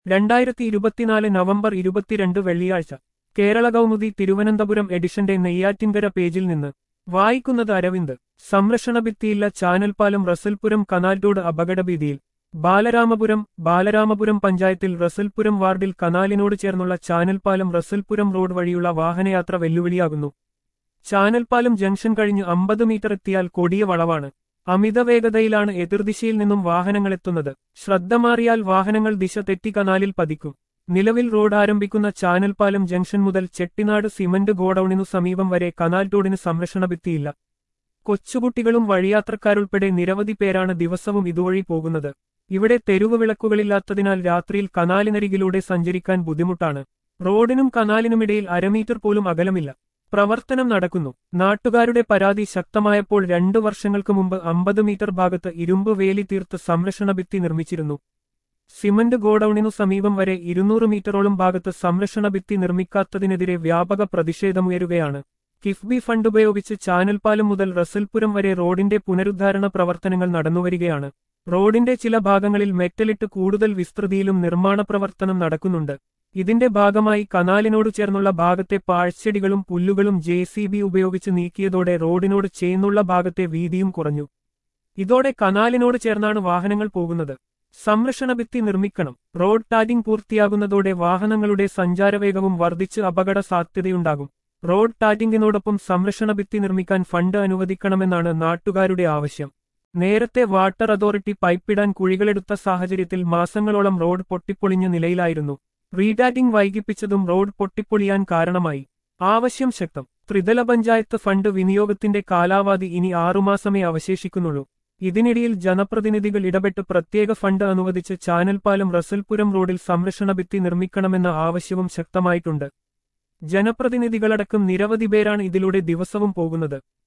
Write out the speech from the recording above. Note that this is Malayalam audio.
രണ്ടായിരത്തി ഇരുപത്തിനാല് നവംബർ ഇരുപത്തിരണ്ട് വെള്ളിയാഴ്ച കേരള കൗമുദി തിരുവനന്തപുരം എഡിഷന്റെ നെയ്യാറ്റിൻകര പേജിൽ നിന്ന് വായിക്കുന്നത് അരവിന്ദ് സംരക്ഷണ ഭിത്തിയില്ല ചാനൽപാലം റസൽപുരം കനാൽ റോഡ് അപകടഭീതിയിൽ ബാലരാമപുരം ബാലരാമപുരം പഞ്ചായത്തിൽ റസൽപുരം വാർഡിൽ കനാലിനോട് ചേർന്നുള്ള ചാനൽപാലം റസൽപുരം റോഡ് വഴിയുള്ള വാഹനയാത്ര വെല്ലുവിളിയാകുന്നു ചാനൽപാലം ജംഗ്ഷൻ കഴിഞ്ഞ് അമ്പത് മീറ്റർ എത്തിയാൽ കൊടിയ വളവാണ് അമിത വേഗതയിലാണ് എതിർദിശയിൽ നിന്നും വാഹനങ്ങളെത്തുന്നത് ശ്രദ്ധ മാറിയാൽ വാഹനങ്ങൾ ദിശ തെറ്റി കനാലിൽ പതിക്കും നിലവിൽ റോഡ് ആരംഭിക്കുന്ന ചാനൽപാലം ജംഗ്ഷൻ മുതൽ ചെട്ടിനാട് സിമന്റ് ഗോഡൌണിനു സമീപം വരെ കനാൽ റോഡിന് സംരക്ഷണ ഭിത്തിയില്ല കൊച്ചുകുട്ടികളും വഴിയാത്രക്കാരുൾപ്പെടെ നിരവധി പേരാണ് ദിവസവും ഇതുവഴി പോകുന്നത് ഇവിടെ തെരുവ് വിളക്കുകളില്ലാത്തതിനാൽ രാത്രിയിൽ കനാലിനരികിലൂടെ സഞ്ചരിക്കാൻ ബുദ്ധിമുട്ടാണ് റോഡിനും കനാലിനുമിടയിൽ അരമീറ്റർ പോലും അകലമില്ല പ്രവർത്തനം നടക്കുന്നു നാട്ടുകാരുടെ പരാതി ശക്തമായപ്പോൾ രണ്ടു വർഷങ്ങൾക്ക് മുമ്പ് അമ്പത് മീറ്റർ ഭാഗത്ത് ഇരുമ്പ് വേലി തീർത്ത് സംരക്ഷണ ഭിത്തി നിർമ്മിച്ചിരുന്നു സിമന്റ് ഗോഡൌണിനു സമീപം വരെ ഇരുന്നൂറ് മീറ്ററോളം ഭാഗത്ത് സംരക്ഷണ ഭിത്തി നിർമ്മിക്കാത്തതിനെതിരെ വ്യാപക പ്രതിഷേധമുയരുകയാണ് കിഫ്ബി ഫണ്ട് ഉപയോഗിച്ച് ചാനൽപാലം മുതൽ റസൽപുരം വരെ റോഡിന്റെ പുനരുദ്ധാരണ പ്രവർത്തനങ്ങൾ നടന്നുവരികയാണ് റോഡിന്റെ ചില ഭാഗങ്ങളിൽ മെറ്റലിട്ട് കൂടുതൽ വിസ്തൃതിയിലും നിർമ്മാണ പ്രവർത്തനം നടക്കുന്നുണ്ട് ഇതിന്റെ ഭാഗമായി കനാലിനോട് ചേർന്നുള്ള ഭാഗത്തെ പാഴ്ചെടികളും പുല്ലുകളും ജെ ഉപയോഗിച്ച് നീക്കിയതോടെ റോഡിനോട് ചേർന്നുള്ള ഭാഗത്തെ വീതിയും കുറഞ്ഞു ഇതോടെ കനാലിനോട് ചേർന്നാണ് വാഹനങ്ങൾ പോകുന്നത് സംരക്ഷണ ഭിത്തി നിർമ്മിക്കണം റോഡ് ടാഗിംഗ് പൂർത്തിയാകുന്നതോടെ വാഹനങ്ങളുടെ സഞ്ചാരവേഗവും വർദ്ധിച്ച് അപകട സാധ്യതയുണ്ടാകും റോഡ് ടാഗിംഗിനോടൊപ്പം സംരക്ഷണ ഭിത്തി നിർമ്മിക്കാൻ ഫണ്ട് അനുവദിക്കണമെന്നാണ് നാട്ടുകാരുടെ ആവശ്യം നേരത്തെ വാട്ടർ അതോറിറ്റി പൈപ്പിടാൻ കുഴികളെടുത്ത സാഹചര്യത്തിൽ മാസങ്ങളോളം റോഡ് പൊട്ടിപ്പൊളിഞ്ഞ നിലയിലായിരുന്നു റീടാഗിംഗ് വൈകിപ്പിച്ചതും റോഡ് പൊട്ടിപ്പൊളിയാൻ കാരണമായി ആവശ്യം ശക്തം ത്രിതല പഞ്ചായത്ത് ഫണ്ട് വിനിയോഗത്തിന്റെ കാലാവധി ഇനി ആറുമാസമേ അവശേഷിക്കുന്നുള്ളൂ ഇതിനിടയിൽ ജനപ്രതിനിധികൾ ഇടപെട്ട് പ്രത്യേക ഫണ്ട് അനുവദിച്ച് ചാനൽപാലം റസൽപുരം റോഡിൽ സംരക്ഷണ ഭിത്തി നിർമ്മിക്കണമെന്ന ആവശ്യവും ശക്തമായിട്ടുണ്ട് ജനപ്രതിനിധികളടക്കം നിരവധി പേരാണ് ഇതിലൂടെ ദിവസവും പോകുന്നത്